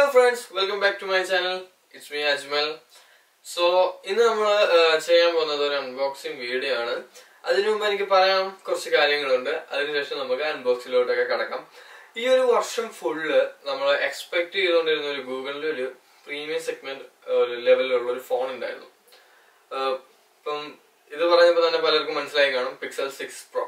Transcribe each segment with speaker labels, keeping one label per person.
Speaker 1: friends welcome back to my channel it's me Ajmal so ഇന്ന് നമ്മൾ ചെയ്യാൻ പോകുന്നത് ഒരു അൺബോക്സിംഗ് വീഡിയോ ആണ് അതിനു മുമ്പ് എനിക്ക് പറയാൻ കുറച്ച് കാര്യങ്ങളുണ്ട് അതിനുശേഷം നമുക്ക് അൺബോക്സിലോട്ടൊക്കെ കടക്കാം ഈ ഒരു വർഷം ഫുള്ള് നമ്മൾ എക്സ്പെക്ട് ചെയ്തുകൊണ്ടിരുന്ന ഒരു ഗൂഗിളിന്റെ ഒരു പ്രീമിയം സെഗ്മെന്റ് ഒരു ലെവലിലുള്ള ഒരു ഫോൺ ഉണ്ടായിരുന്നു ആഹ് ഇപ്പം ഇത് പറഞ്ഞപ്പോൾ തന്നെ പലർക്കും മനസ്സിലായി കാണും പിക്സൽ സിക്സ് പ്രോ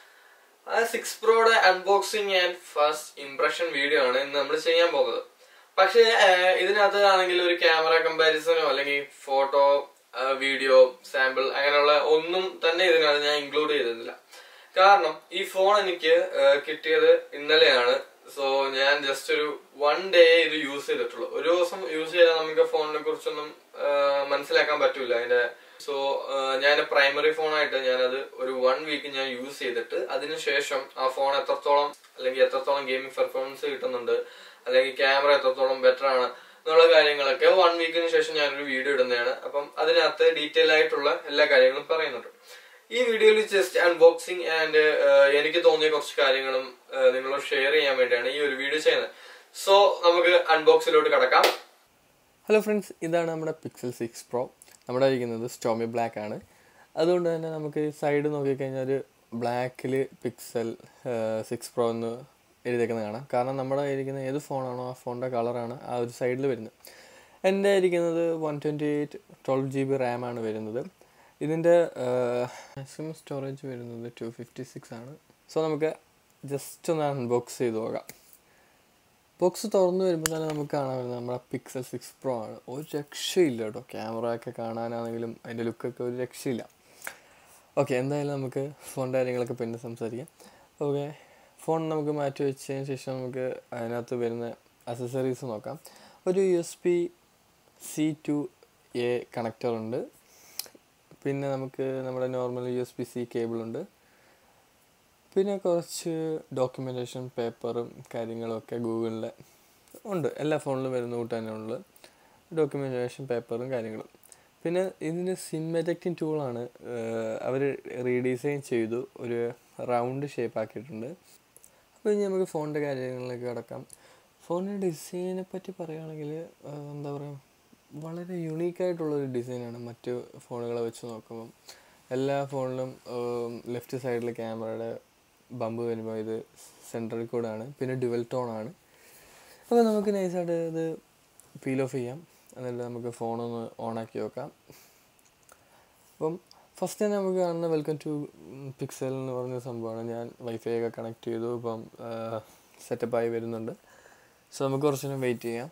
Speaker 1: ആ സിക്സ് പ്രോയുടെ unboxing and first impression video ആണ് ഇന്ന് നമ്മൾ ചെയ്യാൻ പോകുന്നത് പക്ഷേ ആഹ് ഇതിനകത്ത് ആണെങ്കിൽ ഒരു ക്യാമറ കമ്പാരിസണോ അല്ലെങ്കിൽ ഫോട്ടോ വീഡിയോ സാമ്പിൾ അങ്ങനെയുള്ള ഒന്നും തന്നെ ഇതിനകത്ത് ഞാൻ ഇൻക്ലൂഡ് ചെയ്തിരുന്നില്ല കാരണം ഈ ഫോൺ എനിക്ക് ആഹ് കിട്ടിയത് ഇന്നലെയാണ് സോ ഞാൻ ജസ്റ്റ് ഒരു വൺ ഡേ ഇത് യൂസ് ചെയ്തിട്ടുള്ളൂ ഒരു ദിവസം യൂസ് ചെയ്താൽ നമുക്ക് ഫോണിനെ കുറിച്ചൊന്നും ആഹ് മനസ്സിലാക്കാൻ പറ്റൂല അതിന്റെ സോ ഞാൻ പ്രൈമറി ഫോണായിട്ട് ഞാനത് ഒരു വൺ വീക്ക് ഞാൻ യൂസ് ചെയ്തിട്ട് അതിനുശേഷം ആ ഫോൺ എത്രത്തോളം അല്ലെങ്കിൽ എത്രത്തോളം ഗെയിമിംഗ് പെർഫോമൻസ് കിട്ടുന്നുണ്ട് അല്ലെങ്കിൽ ക്യാമറ എത്രത്തോളം ബെറ്റർ ആണ് എന്നുള്ള കാര്യങ്ങളൊക്കെ വൺ വീക്കിന് ശേഷം ഞാനൊരു വീഡിയോ ഇടുന്നതാണ് അപ്പം അതിനകത്ത് ഡീറ്റെയിൽ ആയിട്ടുള്ള എല്ലാ കാര്യങ്ങളും പറയുന്നുണ്ട് ഈ വീഡിയോയിൽ ജസ്റ്റ് അൺബോക്സിങ് ആൻഡ് എനിക്ക് തോന്നിയ കുറച്ച് കാര്യങ്ങളും ആഹ് നിങ്ങളോട് ഷെയർ ചെയ്യാൻ വേണ്ടിയാണ് ഈ ഒരു വീഡിയോ ചെയ്യുന്നത് സോ നമുക്ക് അൺബോക്സിലോട്ട് കടക്കാം
Speaker 2: ഹലോ ഫ്രണ്ട്സ് ഇതാണ് നമ്മുടെ പിക്സൽ സിക്സ് പ്രോ നമ്മുടെ ഇരിക്കുന്നത് സ്റ്റോമി ബ്ലാക്ക് ആണ് അതുകൊണ്ട് തന്നെ നമുക്ക് സൈഡ് നോക്കിക്കഴിഞ്ഞാൽ ഒരു ബ്ലാക്കിൽ പിക്സൽ സിക്സ് പ്രോ എന്ന് എഴുതിയേക്കുന്നത് കാണാം കാരണം നമ്മുടെ ഇരിക്കുന്ന ഏത് ഫോണാണോ ആ ഫോണിൻ്റെ കളറാണ് ആ ഒരു സൈഡിൽ വരുന്നത് എൻ്റെ ഇരിക്കുന്നത് one twenty eight twelve G B റാമാണ് വരുന്നത് ഇതിൻ്റെ മാക്സിമം സ്റ്റോറേജ് വരുന്നത് ടു ഫിഫ്റ്റി സിക്സ് ആണ് സോ നമുക്ക് ജസ്റ്റ് ഒന്ന് അൺബോക്സ് ചെയ്ത് നോക്കാം ബോക്സ് തുറന്നു വരുമ്പോൾ തന്നെ നമുക്ക് കാണാൻ വരുന്നത് നമ്മുടെ പിക്സൽ സിക്സ് പ്രോ ആണ് ഒരു രക്ഷയില്ല കേട്ടോ ക്യാമറ ഒക്കെ കാണാനാണെങ്കിലും അതിൻ്റെ ലുക്കൊക്കെ ഒരു രക്ഷയില്ല ഓക്കെ എന്തായാലും നമുക്ക് ഫോണിൻ്റെ കാര്യങ്ങളൊക്കെ പിന്നെ സംസാരിക്കാം ഓക്കെ ഫോൺ നമുക്ക് മാറ്റി വെച്ചതിന് ശേഷം നമുക്ക് അതിനകത്ത് വരുന്ന അസസറീസ് നോക്കാം ഒരു U S B C to A connector ഉണ്ട് പിന്നെ നമുക്ക് നമ്മുടെ normal U S B C കേബിളുണ്ട് പിന്നെ കുറച്ച് ഡോക്യുമെൻറ്റേഷൻ പേപ്പറും കാര്യങ്ങളും ഒക്കെ ഗൂഗിളിൽ ഉണ്ട് എല്ലാ ഫോണിലും വരുന്ന കൂട്ട് തന്നെ ഉള്ളത് ഡോക്യുമെൻറ്റേഷൻ പേപ്പറും കാര്യങ്ങളും പിന്നെ ഇതിൻ്റെ സിനിമാറ്റക്റ്റിൻ ടൂളാണ് അവർ റീഡിസൈൻ ചെയ്തു ഒരു റൗണ്ട് ഷേപ്പ് ആക്കിയിട്ടുണ്ട് അപ്പോൾ ഇനി നമുക്ക് ഫോണിൻ്റെ കാര്യങ്ങളിലേക്ക് കിടക്കാം ഫോണിൻ്റെ ഡിസൈനെ പറ്റി പറയുകയാണെങ്കിൽ എന്താ പറയുക വളരെ യുണീക്കായിട്ടുള്ളൊരു ഡിസൈനാണ് മറ്റ് ഫോണുകളെ വെച്ച് നോക്കുമ്പം എല്ലാ ഫോണിലും ലെഫ്റ്റ് സൈഡിൽ ക്യാമറയുടെ ബമ്പ് വരുമ്പോൾ ഇത് സെൻട്രൽ കൂടാണ് പിന്നെ ഡുവൽ ടോൺ ആണ് അപ്പോൾ നമുക്ക് നൈസായിട്ട് ഇത് പീൽ ഓഫ് ചെയ്യാം എന്നിട്ട് നമുക്ക് ഫോണൊന്ന് ഓണാക്കി വെക്കാം അപ്പം ഫസ്റ്റ് തന്നെ നമുക്ക് കാണുന്ന വെൽക്കം ടു പിക്സൽ എന്ന് പറഞ്ഞ സംഭവമാണ് ഞാൻ വൈഫൈ ഒക്കെ കണക്ട് ചെയ്തു ഇപ്പം സെറ്റപ്പായി വരുന്നുണ്ട് സോ നമുക്ക് കുറച്ച് നേരം വെയിറ്റ് ചെയ്യാം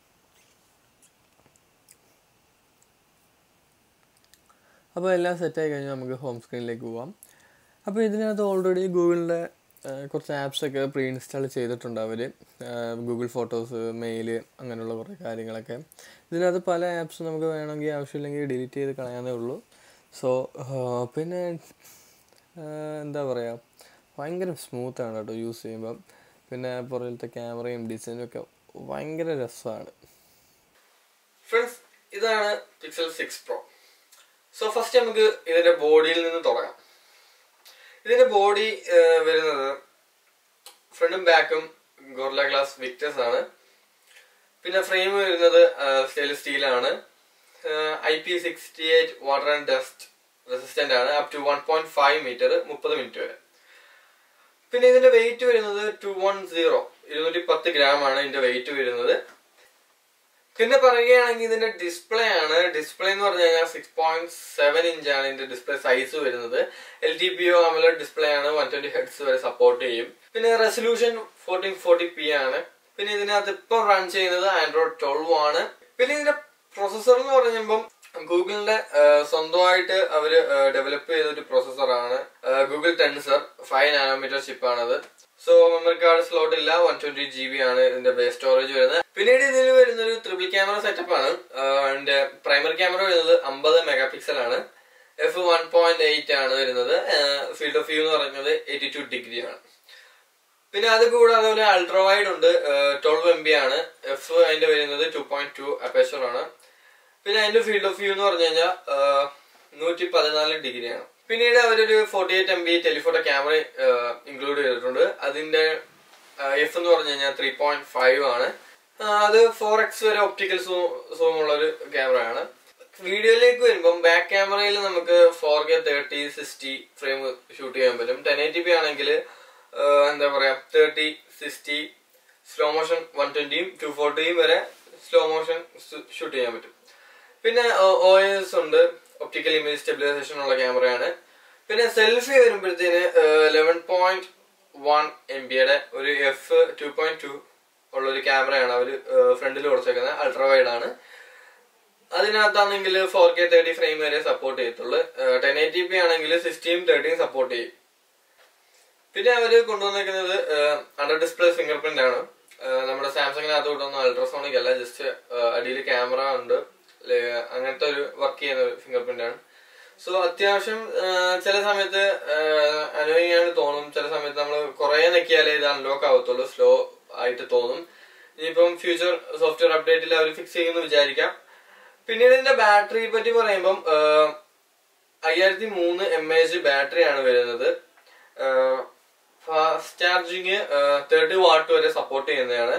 Speaker 2: അപ്പോൾ എല്ലാം സെറ്റായി കഴിഞ്ഞാൽ നമുക്ക് ഹോം സ്ക്രീനിലേക്ക് പോവാം അപ്പോൾ ഇതിനകത്ത് ഓൾറെഡി ഗൂഗിളിൻ്റെ കുറച്ച് ആപ്സൊക്കെ പ്രീ ഇൻസ്റ്റാൾ ചെയ്തിട്ടുണ്ട് അവർ ഗൂഗിൾ ഫോട്ടോസ് മെയിൽ അങ്ങനെയുള്ള കുറേ കാര്യങ്ങളൊക്കെ ഇതിനകത്ത് പല ആപ്സും നമുക്ക് വേണമെങ്കിൽ ആവശ്യമില്ലെങ്കിൽ ഡിലീറ്റ് ചെയ്ത് കളയാനേ ഉള്ളൂ സോ പിന്നെ എന്താ പറയുക ഭയങ്കര സ്മൂത്താണ് കേട്ടോ യൂസ് ചെയ്യുമ്പം പിന്നെ പുറകിലത്തെ ക്യാമറയും ഡിസൈനും ഒക്കെ ഭയങ്കര രസമാണ്
Speaker 1: ഫ്രണ്ട്സ് ഇതാണ് pixel six pro so first നമുക്ക് ഇതിന്റെ ബോഡിയിൽ നിന്ന് തുടങ്ങാം ഇതിന്റെ ബോഡി വരുന്നത് ഫ്രണ്ടും ബാക്കും ഗോർല ഗ്ലാസ് വിക്ടേഴ്സ് ആണ് പിന്നെ ഫ്രെയിം വരുന്നത് സ്റ്റെയിൻലെസ് സ്റ്റീൽ ആണ് I P sixty eight water and dust resistant ആണ് up to one point five metre മുപ്പത് മിനിറ്റ് വരെ പിന്നെ ഇതിന്റെ വെയിറ്റ് വരുന്നത് ടു വൺ സീറോ ഇരുന്നൂറ്റി പത്ത് ഗ്രാം ആണ് ഇതിന്റെ വെയിറ്റ് വരുന്നത് പിന്നെ പറയുകയാണെങ്കിൽ ഇതിന്റെ ഡിസ്പ്ലേ ആണ് ഡിസ്പ്ലേ എന്ന് പറഞ്ഞു കഴിഞ്ഞാൽ സിക്സ് പോയിന്റ് സെവൻ ഇഞ്ച് ആണ് ഇതിന്റെ ഡിസ്പ്ലേ സൈസ് വരുന്നത് L T P O AMOLED display ആണ് വൺ ട്വന്റി ഹെഡ്സ് വരെ സപ്പോർട്ട് ചെയ്യും പിന്നെ റെസൊല്യൂഷൻ ഫോർട്ടീൻ ഫോർട്ടി പി ആണ് പിന്നെ ഇതിനകത്ത് ഇപ്പം റൺ ചെയ്യുന്നത് ആൻഡ്രോയിഡ് ട്വൽവ് ആണ് പിന്നെ ഇതിന്റെ പ്രൊസസർ എന്ന് പറയുമ്പം ഗൂഗിളിന്റെ സ്വന്തമായിട്ട് അവര് ഡെവലപ്പ് ചെയ്ത ഒരു പ്രൊസസറാണ് ഗൂഗിൾ ടെൻസർ ഫൈവ് നാനോമീറ്റർ ചിപ്പാണത് സോ മെമ്മറി കാർഡ് സ്ലോട്ട് ഇല്ല വൺ ട്വന്റി ജി ബി ആണ് ഇതിന്റെ ബേസ് സ്റ്റോറേജ് വരുന്നത് പിന്നീട് ഇതിൽ വരുന്ന ഒരു ത്രിബിൾ ക്യാമറ സെറ്റപ്പ് ആണ് അതിന്റെ പ്രൈമറി ക്യാമറ വരുന്നത് അമ്പത് മെഗാ പിക്സൽ ആണ് എഫ് വൺ പോയിന്റ് എയ്റ്റ് ആണ് വരുന്നത് ഫീൽഡ് ഓഫ് വ്യൂ എന്ന് പറയുന്നത് എയ്റ്റി ടു ഡിഗ്രി ആണ് പിന്നെ അത് കൂടാതെ അതുപോലെ അൾട്രാ വൈഡ് ഉണ്ട് ട്വൽവ് എം ബി ആണ് എഫ് അതിന്റെ വരുന്നത് ടു പോയിന്റ് ടു അപ്പേച്ചർ ആണ് പിന്നെ അതിന്റെ ഫീൽഡ് ഓഫ് വ്യൂ എന്ന് പറഞ്ഞു കഴിഞ്ഞാൽ നൂറ്റി പതിനാല് ഡിഗ്രി ആണ് പിന്നീട് അവരൊരു forty eight M P telephoto camera include ചെയ്തിട്ടുണ്ട് അതിന്റെ എഫ് എന്ന് പറഞ്ഞു കഴിഞ്ഞാൽ ത്രീ പോയിന്റ് ഫൈവ് ആണ് ആ, അത് ഫോർ എക്സ് വരെ ഒപ്റ്റിക്കൽ സൂം സൂം ഉള്ള ഒരു ക്യാമറയാണ് വീഡിയോയിലേക്ക് വരുമ്പം ബാക്ക് ക്യാമറയിൽ നമുക്ക് four K thirty sixty frame shoot ചെയ്യാൻ പറ്റും ടെൻ എയ്റ്റി പി ആണെങ്കിൽ എന്താ പറയാ thirty sixty slow motion one ട്വന്റിയും ടു ഫോർട്ടിയും വരെ സ്ലോ മോഷൻ ഷൂട്ട് ചെയ്യാൻ പറ്റും പിന്നെ ഒ എസ് ഉണ്ട് ഒപ്റ്റിക്കൽ ഇമേജ് സ്റ്റെബിലൈസേഷൻ ഉള്ള ക്യാമറയാണ് പിന്നെ സെൽഫി വരുമ്പോഴത്തേന് ലെവൻ പോയിന്റ് വൺ എം ബിയുടെ ഒരു എഫ് ടു പോയിന്റ് ടു ഉള്ള ഒരു ക്യാമറയാണ് അവർ ഫ്രണ്ടിൽ കൊടുത്തേക്കുന്നത് അൾട്രാ വൈഡ് ആണ് അതിനകത്താണെങ്കിൽ ഫോർ കെ തേർട്ടി ഫ്രെയിം വരെ സപ്പോർട്ട് ചെയ്യത്തുള്ളൂ ടെൻ എയ്റ്റി പി ആണെങ്കിൽ സിക്സ്റ്റീൻ തേർട്ടിയും സപ്പോർട്ട് ചെയ്യും പിന്നെ അവര് കൊണ്ടുവന്നിരിക്കുന്നത് അണ്ടർ ഡിസ്പ്ലേ ഫിംഗർ പ്രിന്റ് ആണ് ഏഹ് നമ്മുടെ സാംസങ്ങിനകത്ത് കൊണ്ടുവന്ന അൾട്രാസോണിക് അല്ല ജസ്റ്റ് അടിയിൽ ക്യാമറ ഉണ്ട് ലെ- അങ്ങനത്തെ ഒരു വർക്ക് ചെയ്യുന്ന ഒരു ഫിംഗർ പ്രിന്റ് ആണ് സോ അത്യാവശ്യം ഏഹ് ചില സമയത്ത് അനോയിങ് ആണ് തോന്നും ചില സമയത്ത് നമ്മൾ കുറെ നെക്കിയാലേ ഇത് അൺലോക്ക് ആവത്തുള്ളൂ സ്ലോ ആയിട്ട് തോന്നും ഇനിയിപ്പം ഫ്യൂച്ചർ സോഫ്റ്റ്വെയർ അപ്ഡേറ്റിൽ അവർ ഫിക്സ് ചെയ്യുമെന്ന് വിചാരിക്കാം പിന്നീട് ഇതിന്റെ ബാറ്ററി പറ്റി പറയുമ്പം ഏഹ് അയ്യായിരത്തി മൂന്ന് എം എച്ച് ബാറ്ററി ആണ് വരുന്നത് ഫാസ്റ്റ് ചാർജിങ് തേർട്ടി വാട്ട് വരെ സപ്പോർട്ട് ചെയ്യുന്നതാണ്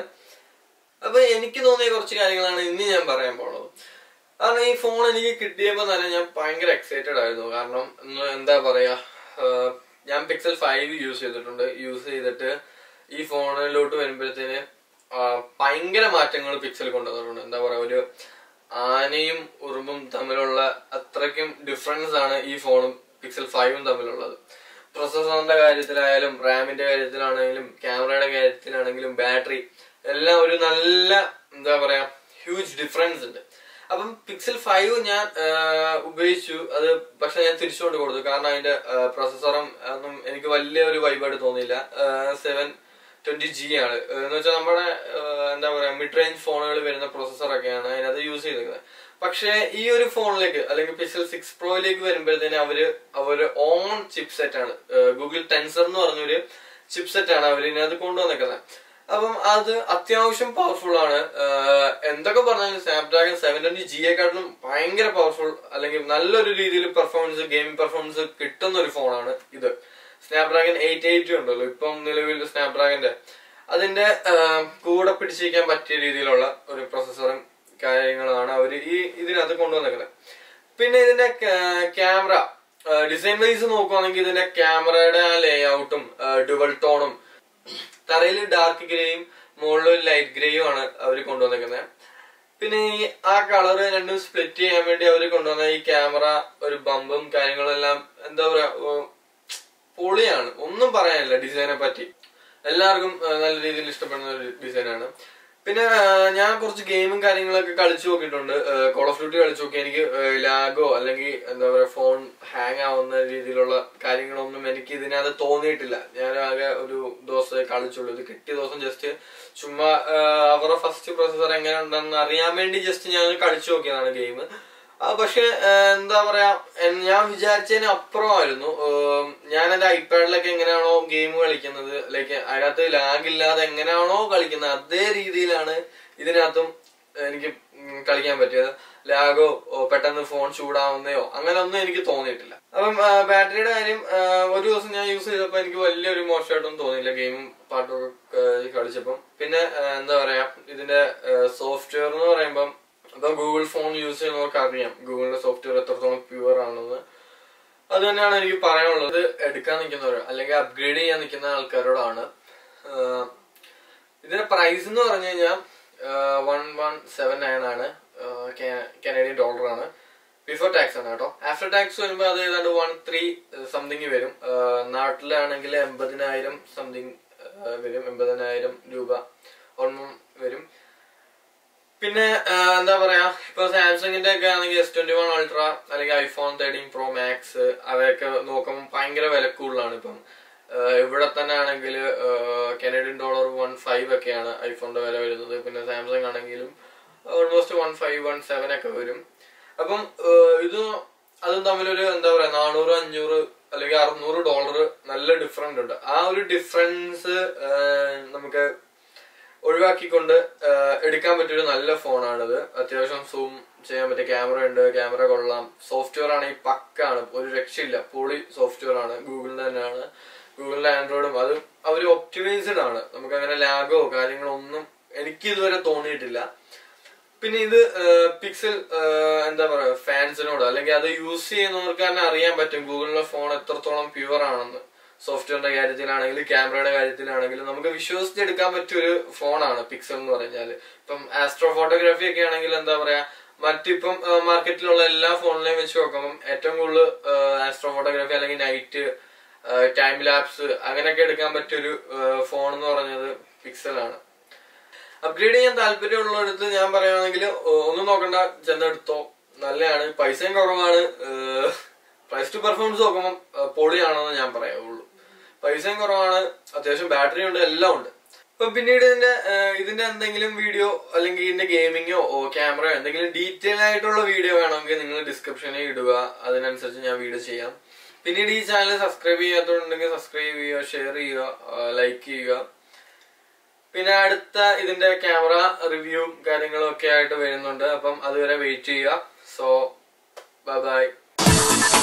Speaker 1: അപ്പൊ എനിക്ക് തോന്നിയ കുറച്ച് കാര്യങ്ങളാണ് ഇന്ന് ഞാൻ പറയാൻ പോണത് കാരണം ഈ ഫോൺ എനിക്ക് കിട്ടിയപ്പോൾ തന്നെ ഞാൻ ഭയങ്കര എക്സൈറ്റഡ് ആയിരുന്നു കാരണം ഇന്ന് എന്താ പറയാ ആഹ് ഞാൻ പിക്സൽ ഫൈവ് യൂസ് ചെയ്തിട്ടുണ്ട് യൂസ് ചെയ്തിട്ട് ഈ ഫോണിലോട്ട് വരുമ്പോഴത്തേന് ആഹ് ഭയങ്കര മാറ്റങ്ങൾ പിക്സൽ കൊണ്ടുവന്നിട്ടുണ്ട് എന്താ പറയാ ഒരു ആനയും ഉറുമ്പും തമ്മിലുള്ള അത്രയ്ക്കും ഡിഫറൻസ് ആണ് ഈ ഫോണും പിക്സൽ ഫൈവും തമ്മിലുള്ളത് പ്രൊസസറിന്റെ കാര്യത്തിലായാലും റാമിന്റെ കാര്യത്തിലാണെങ്കിലും ക്യാമറയുടെ കാര്യത്തിലാണെങ്കിലും ബാറ്ററി എല്ലാം ഒരു നല്ല എന്താ പറയാ ഹ്യൂജ് ഡിഫറൻസ് ഉണ്ട് അപ്പം പിക്സൽ ഫൈവ് ഞാൻ ആഹ്, ഉപയോഗിച്ചു അത് പക്ഷെ ഞാൻ തിരിച്ചുകൊണ്ട് കൊടുത്തു കാരണം അതിന്റെ പ്രൊസസറും ഒന്നും എനിക്ക് വലിയ ഒരു വൈബായിട്ട് തോന്നിയില്ല സെവൻ ട്വന്റി ജി ആണ് ഏഹ് എന്ന് വെച്ചാൽ നമ്മുടെ ഏഹ് എന്താ പറയാ മിഡ് റേഞ്ച് ഫോണുകൾ വരുന്ന processor ഒക്കെയാണ് അതിനകത്ത് യൂസ് ചെയ്തിരിക്കുന്നത് പക്ഷേ ഈ ഒരു ഫോണിലേക്ക് അല്ലെങ്കിൽ പിക്സൽ സിക്സ് പ്രോയിലേക്ക് വരുമ്പോഴത്തേന് അവര് അവര് ഓൺ ചിപ്പ് സെറ്റ് ആണ് ഗൂഗിൾ ടെൻസർ എന്ന് പറഞ്ഞൊരു ചിപ്പ് സെറ്റ് ആണ് അവർ ഇതിനകത്ത് കൊണ്ടുവന്നിരിക്കുന്നത് അപ്പം അത് അത്യാവശ്യം പവർഫുൾ ആണ് ഏഹ് എന്തൊക്കെ പറഞ്ഞാലും സ്നാപ്ഡ്രാഗൺ സെവൻ ട്വന്റി ജിയെക്കാട്ടിലും ഭയങ്കര പവർഫുൾ അല്ലെങ്കിൽ നല്ലൊരു രീതിയിൽ പെർഫോമൻസ് ഗെയിമിംഗ് പെർഫോമൻസ് കിട്ടുന്ന ഒരു ഫോണാണ് ഇത് സ്നാപ്ഡ്രാഗൺ എയ്റ്റ് എയ്റ്റി ഉണ്ടല്ലോ ഇപ്പം നിലവിൽ സ്നാപ്ഡ്രാഗന്റെ അതിന്റെ ആഹ്, കൂടെ പിടിച്ചിരിക്കാൻ പറ്റിയ രീതിയിലുള്ള ഒരു പ്രൊസസ്സറും കാര്യങ്ങളാണ് അവർ ഈ ഇതിനകത്ത് കൊണ്ടുവന്നിരിക്കുന്നത് പിന്നെ ഇതിന്റെ ക്യാമറ ഡിസൈൻ വൈസ് നോക്കുവാണെങ്കിൽ ഇതിന്റെ ക്യാമറയുടെ ആ ലേ ഔട്ടും ഡുവൽ ടോണും തറയിൽ ഡാർക്ക് ഗ്രേയും മുകളിൽ ലൈറ്റ് ഗ്രേയും ആണ് അവർ കൊണ്ടുവന്നിരിക്കുന്നത് പിന്നെ ഈ ആ കളർ രണ്ടും സ്പ്ലിറ്റ് ചെയ്യാൻ വേണ്ടി അവർ കൊണ്ടുവന്ന ഈ ക്യാമറ ഒരു ബമ്പും കാര്യങ്ങളും എല്ലാം എന്താ പറയാ ഓ, പൊളിയാണ് ഒന്നും പറയാനില്ല ഡിസൈനെ പറ്റി എല്ലാവർക്കും ആ, നല്ല രീതിയിൽ ഇഷ്ടപ്പെടുന്ന ഒരു ഡിസൈനാണ് പിന്നെ ആ, ഞാൻ കുറച്ച് ഗെയിമും കാര്യങ്ങളൊക്കെ കളിച്ചു നോക്കിയിട്ടുണ്ട് കോൾ ഓഫ് ഡ്യൂട്ടി കളിച്ചു നോക്കി എനിക്ക് ലാഗോ അല്ലെങ്കിൽ എന്താ പറയാ ഫോൺ ഹാങ് ആവുന്ന രീതിയിലുള്ള കാര്യങ്ങളൊന്നും എനിക്ക് ഇതിനകത്ത് തോന്നിയിട്ടില്ല ഞാൻ ആകെ ഒരു ദിവസം കളിച്ചുള്ളൂ ഇത് കിട്ടിയ ദിവസം ജസ്റ്റ് ചുമ്മാ ആ, അവരുടെ ഫസ്റ്റ് പ്രൊസസർ എങ്ങനെ ഉണ്ടെന്ന് അറിയാൻ വേണ്ടി ജസ്റ്റ് ഞാൻ കളിച്ചു നോക്കിയതാണ് ഗെയിം ആ പക്ഷെ എന്താ പറയാ എൻ- ഞാൻ വിചാരിച്ചതിന് അപ്പുറമായിരുന്നു ഏം, ഞാൻ എന്റെ ഐപാഡിലൊക്കെ എങ്ങനെയാണോ ഗെയിം കളിക്കുന്നത് ലൈക്ക് അതിനകത്ത് ലാഗ് ഇല്ലാതെ എങ്ങനെയാണോ കളിക്കുന്നത് അതേ രീതിയിലാണ് ഇതിനകത്തും എനിക്ക് ഉം കളിക്കാൻ പറ്റിയത് ലാഗോ ഓ, പെട്ടെന്ന് ഫോൺ ചൂടാവുന്നയോ അങ്ങനെ ഒന്നും എനിക്ക് തോന്നിയിട്ടില്ല അപ്പം ആ, ബാറ്ററിയുടെ കാര്യം ആ, ഒരു ദിവസം ഞാൻ യൂസ് ചെയ്തപ്പോൾ എനിക്ക് വലിയൊരു മോശമായിട്ടൊന്നും തോന്നിയില്ല ഗെയിമും പാട്ടൊക്കെ ആ, കളിച്ചപ്പം പിന്നെ ആ, എന്താ പറയാ ഇതിന്റെ സോഫ്റ്റ്വെയർ എന്ന് പറയുമ്പം ഇപ്പൊ ഗൂഗിൾ ഫോൺ യൂസ് ചെയ്യുന്നവർക്ക് അറിയാം ഗൂഗിളിന്റെ സോഫ്റ്റ്വെയർ എത്രത്തോളം പ്യുവർ ആണെന്ന് അത് തന്നെയാണ് എനിക്ക് പറയാനുള്ളത് ഇത് എടുക്കാൻ നിൽക്കുന്നവർ അല്ലെങ്കിൽ അപ്ഗ്രേഡ് ചെയ്യാൻ നിൽക്കുന്ന ആൾക്കാരോടാണ് ആഹ് ഇതിന്റെ പ്രൈസ് എന്ന് പറഞ്ഞു കഴിഞ്ഞാൽ വൺ വൺ സെവൻ നയൻ ആണ് കനേഡിയൻ ഡോളർ ആണ് ബിഫോർ ടാക്സ് ആണ് കേട്ടോ ആഫ്റ്റർ ടാക്സ് വരുമ്പോൾ അത് ഏതാണ്ട് വൺ ത്രീ സംതിങ് വരും ആഹ് നാട്ടിലാണെങ്കിൽ എൺപതിനായിരം സംതിങ് വരും എൺപതിനായിരം രൂപ ഒന്നും വരും പിന്നെ ആ, എന്താ പറയാ ഇപ്പൊ സാംസങ്ങിന്റെ ഒക്കെ ആണെങ്കിൽ എസ് ട്വന്റി വൺ അൾട്ര അല്ലെങ്കിൽ ഐഫോൺ തേർട്ടീൻ പ്രോ മാക്സ് അവയൊക്കെ നോക്കുമ്പോൾ ഭയങ്കര വില കൂടുതലാണ് ഇപ്പം ആ, ഇവിടെ തന്നെ ആണെങ്കിൽ കനേഡിയൻ ഡോളർ വൺ ഫൈവ് ഒക്കെയാണ് ഐഫോണിന്റെ വില വരുന്നത് പിന്നെ സാംസങ് ആണെങ്കിലും almost one five one seven ഒക്കെ വരും അപ്പം ആ, ഇത് അതും തമ്മിലൊരു എന്താ പറയാ നാനൂറ് അഞ്ഞൂറ് അല്ലെങ്കിൽ അറുന്നൂറ് ഡോളർ നല്ല ഡിഫറൻറ്റ് ഉണ്ട് ആ ഒരു ഡിഫറൻസ് നമുക്ക് ഒഴിവാക്കിക്കൊണ്ട് ആ, എടുക്കാൻ പറ്റിയൊരു നല്ല ഫോണാണിത് അത്യാവശ്യം സൂം ചെയ്യാൻ പറ്റിയ ക്യാമറ ഉണ്ട് ക്യാമറ കൊള്ളാം സോഫ്റ്റ്വെയർ ആണെങ്കിൽ പക്കാണ് ഒരു രക്ഷയില്ല പൊളി സോഫ്റ്റ്വെയർ ആണ് ഗൂഗിളിന്റെ തന്നെയാണ് ഗൂഗിളിന്റെ ആൻഡ്രോയിഡും അത് അവർ ഒപ്റ്റിമൈസ്ഡ് ആണ് നമുക്ക് അങ്ങനെ ലാഗോ കാര്യങ്ങളോ ഒന്നും എനിക്ക് ഇതുവരെ തോന്നിയിട്ടില്ല പിന്നെ ഇത് പിക്സൽ എന്താ പറയാ ഫാൻസിനോട് അല്ലെങ്കിൽ അത് യൂസ് ചെയ്യുന്നവർക്ക് തന്നെ അറിയാൻ പറ്റും ഗൂഗിളിലെ ഫോൺ എത്രത്തോളം പ്യുവർ ആണെന്ന് സോഫ്റ്റ്വെയറിന്റെ കാര്യത്തിലാണെങ്കിലും ക്യാമറയുടെ കാര്യത്തിലാണെങ്കിലും നമുക്ക് വിശ്വസിച്ചെടുക്കാൻ പറ്റിയൊരു ഫോണാണ് പിക്സൽ എന്ന് പറഞ്ഞാൽ ഇപ്പം ആസ്ട്രോ ഫോട്ടോഗ്രാഫി ഒക്കെ ആണെങ്കിൽ എന്താ പറയാ മറ്റിപ്പം മാർക്കറ്റിലുള്ള എല്ലാ ഫോണിലെയും വെച്ച് നോക്കുമ്പോൾ ഏറ്റവും കൂടുതൽ ആസ്ട്രോ ഫോട്ടോഗ്രാഫി അല്ലെങ്കിൽ നൈറ്റ് ടൈം ലാപ്സ് അങ്ങനെയൊക്കെ എടുക്കാൻ പറ്റിയൊരു ഫോൺ എന്ന് പറഞ്ഞത് പിക്സലാണ് അപ്ഗ്രേഡ് ചെയ്യാൻ താല്പര്യമുള്ളടത്ത് ഞാൻ പറയുകയാണെങ്കിൽ ഒന്നും നോക്കണ്ട ചെന്നെടുത്തോ നല്ലതാണ് പൈസയും കുറവാണ് പ്രൈസ് ടു പെർഫോമൻസ് നോക്കുമ്പോൾ പൊളിയാണെന്ന് ഞാൻ പറയാവുള്ളൂ പൈസയും കുറവാണ് അത്യാവശ്യം ബാറ്ററി ഉണ്ട് എല്ലാം ഉണ്ട് അപ്പൊ പിന്നീട് ഇതിന്റെ ഏഹ്, ഇതിന്റെ എന്തെങ്കിലും വീഡിയോ അല്ലെങ്കിൽ ഇതിന്റെ ഗെയിമിങ്ങോ ക്യാമറയോ എന്തെങ്കിലും ഡീറ്റെയിൽ ആയിട്ടുള്ള വീഡിയോ വേണമെങ്കിൽ നിങ്ങൾ ഡിസ്ക്രിപ്ഷനിൽ ഇടുക അതിനനുസരിച്ച് ഞാൻ വീഡിയോ ചെയ്യാം പിന്നീട് ഈ ചാനൽ സബ്സ്ക്രൈബ് ചെയ്യാത്തതുണ്ടെങ്കിൽ സബ്സ്ക്രൈബ് ചെയ്യുക ഷെയർ ചെയ്യുക ലൈക്ക് ചെയ്യുക പിന്നെ അടുത്ത ഇതിന്റെ ക്യാമറ റിവ്യൂവും കാര്യങ്ങളും ഒക്കെ ആയിട്ട് വരുന്നുണ്ട് അപ്പം അതുവരെ വെയിറ്റ് ചെയ്യുക സോ ബൈ ബൈ